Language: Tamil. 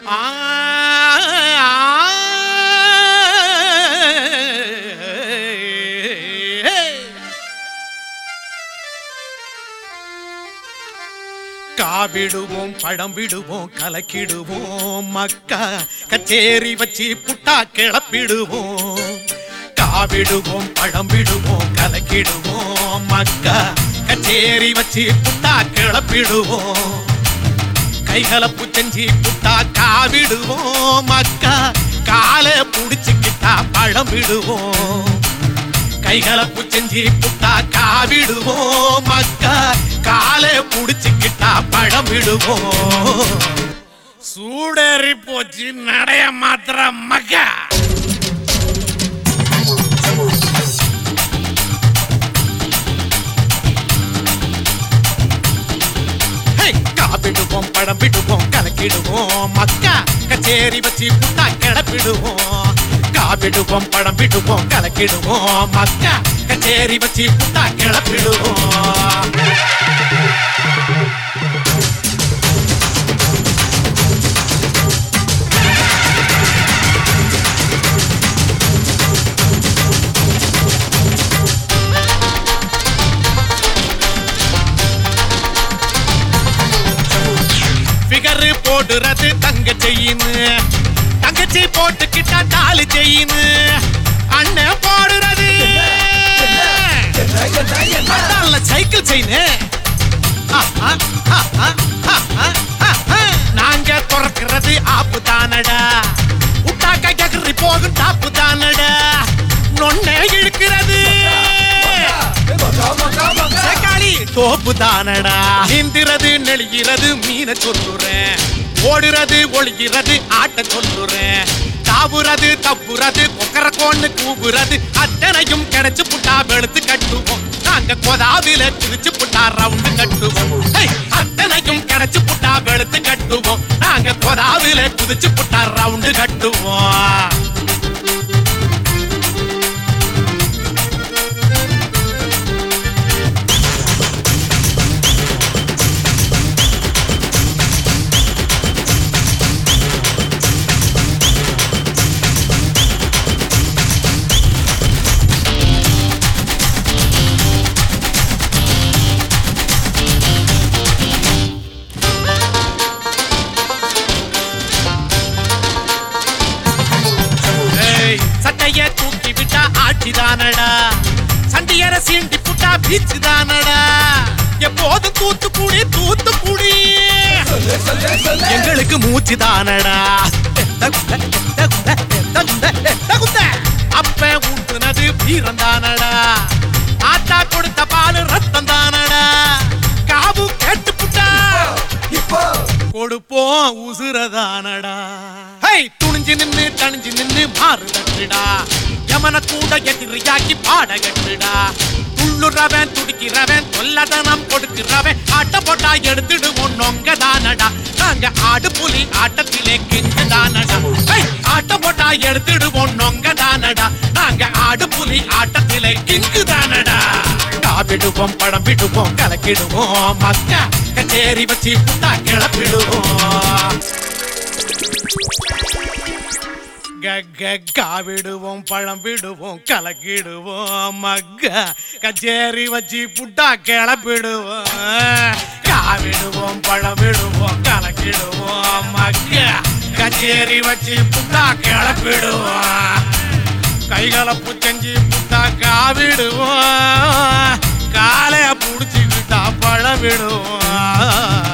ஆ, ஆ. காவிடுவோம் பழம் விடுவோம் கலக்கிடுவோம் மக்கா கச்சேரி வச்சு புட்டா கிளப்பிடுவோம் காவிடுவோம் பழம் விடுவோம் கலக்கிடுவோம் மக்கா கச்சேரி வச்சு புட்டா கிளப்பிடுவோம் கைகலப்பு செஞ்சு புட்டா காவிடுவோம் மக்கா காலை புடிச்சுக்கிட்டா பழம் விடுவோம் கைகலப்பு செஞ்சு புட்டா காவிடுவோம் மக்கா காலை புடிச்சுக்கிட்டா பழம் விடுவோம் சூடேறி போச்சு நடைய மாத்திர மக்கா ஹே, காப்பிடுவோம் பழம் விடுவோம் கலக்கிடுவோம் மக்கா கச்சேரி வச்சு புட்டா கிளப்பிடுவோம் காப்பிடுவோம் பழம் விடுவோம் கலக்கிடுவோம் மக்கா கச்சேரி வச்சு புட்டா கிளப்பிடுவோம் ஃபிகர் போடுறது தங்க செய்யுன்னு தங்கச்சி போட்டுக்கிட்டா தாலி செய்யுன்னு அண்ணன் போடுறது அதான்ல சைக்கிள் செயின்னு நாங்க துறக்கிறது ஆப்பு தானடா உட்டாக்கா ககரி போகும் டாப்பு தானடா நொன்ன இழுக்கிறது சேக்காளி தோப்பு தானடா நீந்திரது நெளிகிறது மீன சொல்லுறேன் ஓடுறது ஒளிகிறது ஆட்ட சொல்லுறேன் தாவுறது தப்புறது கொக்கர கோன்னு கூவுறது அத்தனையும் கிடைச்சு புட்டா வெளுத்து கட்டுவோம் நாங்க கொதாவில திரிச்சு புட்டா ரவுண்டு கட்டுவோம் ஹே! அத்தனையும் கிடைச்சு புட்டா வெளுத்து கட்டுவோம் நாங்க கொதாவில குதிச்சு புட்டா ரவுண்டு கட்டுவோம் ஏய், சட்டைய தூக்கி விட்டா ஆட்சிதானடா சண்டியர சீண்டி புட்டா பீச்சு தானடா எப்போதும் தூத்துக்குடி தூத்துக்குடி எங்களுக்கு மூச்சு தானடா அப்ப ஊட்டுனது வீரம் தானடா ஆத்தா கொடுத்த பால் ரத்தம் தானடா காவு கேட்டு புட்டா கொடுப்போம் உசுரதானடா ஹை துணிஞ்சு நின்னு தணிஞ்சு நின்னு மாறு தட்டுடா யமன கூட எதிரியாக்கி பாட கட்டுடா துள்ளுறவன் துடிக்கிறவன் தொல்லதனம் கொடுக்கிறவன் ஆட்ட போட்டா எடுத்துடுவோம் நொங்க தானடா நாங்க ஆடு புலி ஆட்டத்திலே கிங்கு தானடா ஹை ஆட்ட போட்டா எடுத்துடுவோம் நொங்க தானடா நாங்க ஆடு புலி ஆட்டத்திலே கிங்கு தானடா காப்பிடுவோம் பழம் விடுவோம் கலக்கிடுவோம் மக்கா கச்சேரி வச்சு புட்டா கிளப்பிடுவோம் காவிடுவோம் பழம் விடுவோம் கலக்கிடுவோம் மக்கா கச்சேரி வச்சு புட்டா கிளப்பிடுவோம் காவிடுவோம் பழம் விடுவோம் கலக்கிடுவோம் மக்கா கச்சேரி வச்சு புட்டா கிளப்பிடுவோம் கைகளை செஞ்சு புட்டா காவிடுவோம் காலைய புடிச்சுக்கிட்டா பழம் விடுவோம்